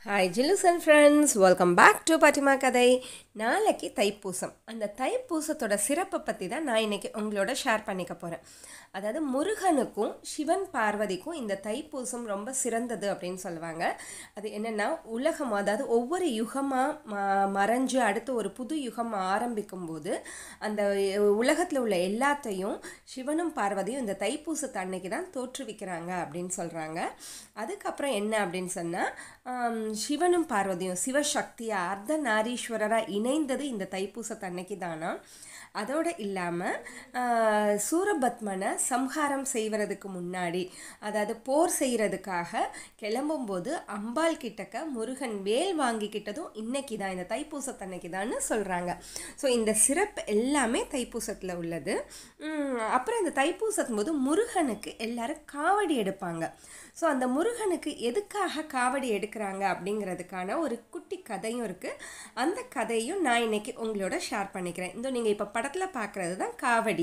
hi ஜில்லுஸ் and friends welcome back to பாட்டிமா கதை நாளைக்கு தைப்பூசம் அந்த தைப்பூசத்தோட சிறப்பை பற்றி தான் நான் இன்னைக்கு உங்களோட ஷேர் பண்ணிக்க போகிறேன் அதாவது முருகனுக்கும் சிவன் பார்வதிக்கும் இந்த தைப்பூசம் ரொம்ப சிறந்தது அப்படின்னு சொல்லுவாங்க அது என்னென்னா உலகம் அதாவது ஒவ்வொரு யுகமாக ம மறைஞ்சு அடுத்து ஒரு புது யுகம் ஆரம்பிக்கும் போது அந்த உலகத்தில் உள்ள எல்லாத்தையும் சிவனும் பார்வதியும் இந்த தைப்பூசத்து அன்னைக்கு தான் தோற்றுவிக்கிறாங்க அப்படின்னு சொல்கிறாங்க அதுக்கப்புறம் என்ன அப்படின்னு சொன்னால் சிவனும் பார்வதியும் சிவசக்தியா அர்த்த நாரீஸ்வரராக இணைந்தது இந்த தைப்பூசத்து அன்னைக்கு தானா அதோடு இல்லாமல் சூரபத்மனை சம்ஹாரம் செய்வதற்கு முன்னாடி அதாவது போர் செய்கிறதுக்காக கிளம்பும்போது அம்பாள் கிட்டக்க முருகன் வேல் வாங்கிக்கிட்டதும் இன்னைக்கு தான் இந்த தைப்பூசத்தன்னைக்கு தான்னு சொல்கிறாங்க ஸோ இந்த சிறப்பு எல்லாமே தைப்பூசத்தில் உள்ளது அப்புறம் இந்த தைப்பூசத்தும் போது முருகனுக்கு எல்லாரும் காவடி எடுப்பாங்க ஸோ அந்த முருகனுக்கு எதுக்காக காவடி எடுக்கிறாங்க அப்படிங்கிறதுக்கான ஒரு குட்டி கதையும் இருக்குது அந்த கதையும் நான் இன்னைக்கு உங்களோட ஷேர் பண்ணிக்கிறேன் இந்த நீங்கள் இப்போ படத்தில் பார்க்குறது தான் காவடி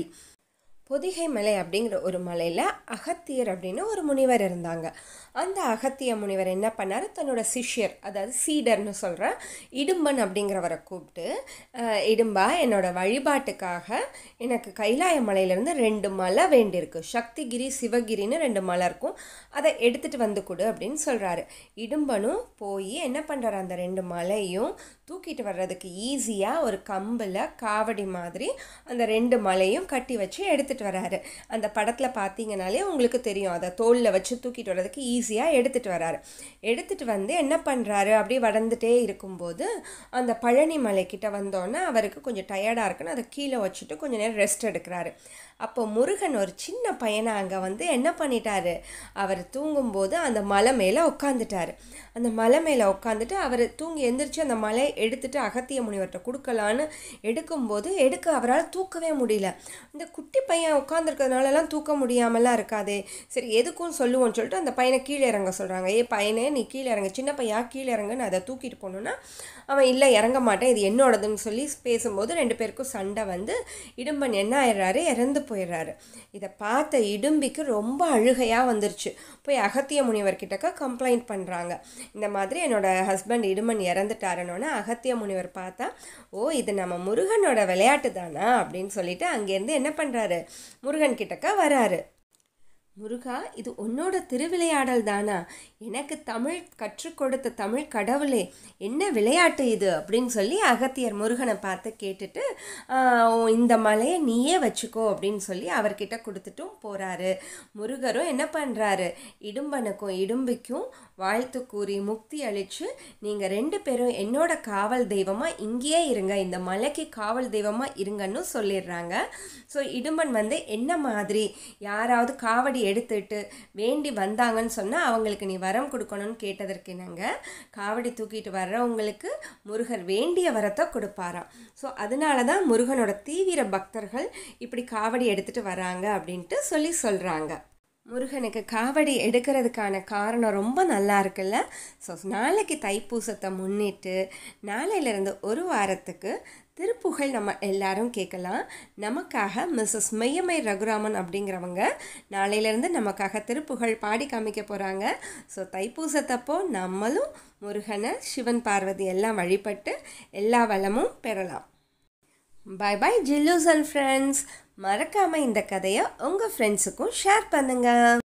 பொதிகை மலை அப்படிங்கிற ஒரு மலையில் அகத்தியர் அப்படின்னு ஒரு முனிவர் இருந்தாங்க அந்த அகத்திய முனிவர் என்ன பண்ணார் தன்னோட சிஷ்யர் அதாவது சீடர்னு சொல்கிற இடும்பன் அப்படிங்கிறவரை கூப்பிட்டு இடும்பா என்னோட வழிபாட்டுக்காக எனக்கு கைலாய மலையிலேருந்து ரெண்டு மலை வேண்டியிருக்கு சக்திகிரி சிவகிரின்னு ரெண்டு மலை இருக்கும் அதை எடுத்துகிட்டு வந்து கொடு அப்படின்னு சொல்கிறாரு இடும்பனும் போய் என்ன பண்ணுறாரு அந்த ரெண்டு மலையும் தூக்கிட்டு வர்றதுக்கு ஈஸியாக ஒரு கம்பில் காவடி மாதிரி அந்த ரெண்டு மலையும் கட்டி வச்சு எடுத்துகிட்டு வராரு அந்த படத்தில் பார்த்தீங்கனாலே உங்களுக்கு தெரியும் அதை தோளில் வச்சு தூக்கிட்டு வர்றதுக்கு ஈஸியாக எடுத்துகிட்டு வராரு எடுத்துகிட்டு வந்து என்ன பண்ணுறாரு அப்படியே வளர்ந்துட்டே இருக்கும்போது அந்த பழனி மலைக்கிட்ட வந்தோன்னே அவருக்கு கொஞ்சம் டயர்டாக இருக்குன்னு அதை கீழே வச்சுட்டு கொஞ்சம் நேரம் ரெஸ்ட் எடுக்கிறாரு அப்போ முருகன் ஒரு சின்ன பையனை அங்கே வந்து என்ன பண்ணிட்டாரு அவர் தூங்கும்போது அந்த மலை மேலே உட்காந்துட்டாரு அந்த மலை மேலே உட்காந்துட்டு அவர் தூங்கி எந்திரிச்சு அந்த மலை எடுத்துட்டு அகத்திய முனிவர்கிட்ட கொடுக்கலான்னு எடுக்கும்போது எடுக்க அவரால் தூக்கவே முடியல இந்த குட்டி பையன் உட்காந்துருக்கிறதுனாலலாம் தூக்க முடியாமலாம் இருக்காதே சரி எதுக்கும் சொல்லுவோம்னு சொல்லிட்டு அந்த பையனை கீழே இறங்க சொல்கிறாங்க ஏ பையனே நீ கீழே இறங்க சின்ன பையா கீழே இறங்குன்னு அதை தூக்கிட்டு போகணுன்னா அவன் இல்லை இறங்க மாட்டேன் இது என்னோடதுன்னு சொல்லி பேசும்போது ரெண்டு பேருக்கும் சண்டை வந்து இடும்பன் என்ன ஆயிடுறாரு இறந்து போயிடுறாரு இதை பார்த்த இடும்பிக்கு ரொம்ப அழுகையாக வந்துருச்சு போய் அகத்திய முனிவர்கிட்டக்க கம்ப்ளைண்ட் பண்ணுறாங்க இந்த மாதிரி என்னோட ஹஸ்பண்ட் இடுமன் இறந்துட்டாருன்னொன்னே அகத்திய முனிவர் பார்த்தா ஓ இது நம்ம முருகனோட விளையாட்டு தானா அப்படின்னு சொல்லிட்டு அங்கேருந்து என்ன பண்ணுறாரு முருகன் கிட்டக்க வராரு முருகா இது உன்னோட திருவிளையாடல் தானா எனக்கு தமிழ் கற்றுக் கொடுத்த தமிழ் கடவுளே என்ன விளையாட்டு இது அப்படின்னு சொல்லி அகத்தியர் முருகனை பார்த்து கேட்டுட்டு இந்த மலையை நீயே வச்சுக்கோ அப்படின்னு சொல்லி அவர்கிட்ட கொடுத்துட்டும் போகிறாரு முருகரும் என்ன பண்ணுறாரு இடும்பனுக்கும் இடும்பிக்கும் வாழ்த்து கூறி முக்தி அளித்து நீங்கள் ரெண்டு பேரும் என்னோட காவல் தெய்வமாக இங்கேயே இருங்க இந்த மலைக்கு காவல் தெய்வமாக இருங்கன்னு சொல்லிடுறாங்க ஸோ இடும்பன் வந்து என்ன மாதிரி யாராவது காவடி எடுத்துட்டு வேண்டி வந்தாங்கன்னு சொன்னால் அவங்களுக்கு நீ வரம் கொடுக்கணும்னு கேட்டதற்கு நாங்கள் காவடி தூக்கிட்டு வர்றவங்களுக்கு முருகர் வேண்டிய வரத்தை கொடுப்பாராம் ஸோ அதனால தான் முருகனோட தீவிர பக்தர்கள் இப்படி காவடி எடுத்துகிட்டு வராங்க அப்படின்ட்டு சொல்லி சொல்கிறாங்க முருகனுக்கு காவடி எடுக்கிறதுக்கான காரணம் ரொம்ப நல்லா இருக்குல்ல ஸோ நாளைக்கு தைப்பூசத்தை முன்னிட்டு நாளையிலேருந்து ஒரு வாரத்துக்கு திருப்புகழ் நம்ம எல்லாரும் கேட்கலாம் நமக்காக மிஸ்ஸஸ் மெய்யமை ரகுராமன் அப்படிங்கிறவங்க நாளையிலேருந்து நமக்காக திருப்புகழ் பாடி காமிக்க போகிறாங்க ஸோ தைப்பூசத்தப்போ நம்மளும் முருகனை சிவன் பார்வதி எல்லாம் வழிபட்டு எல்லா வளமும் பெறலாம் பாய் பாய் ஜில்லூஸ் அண்ட் ஃப்ரெண்ட்ஸ் மறக்காமல் இந்த கதையை உங்கள் ஃப்ரெண்ட்ஸுக்கும் ஷேர் பண்ணுங்கள்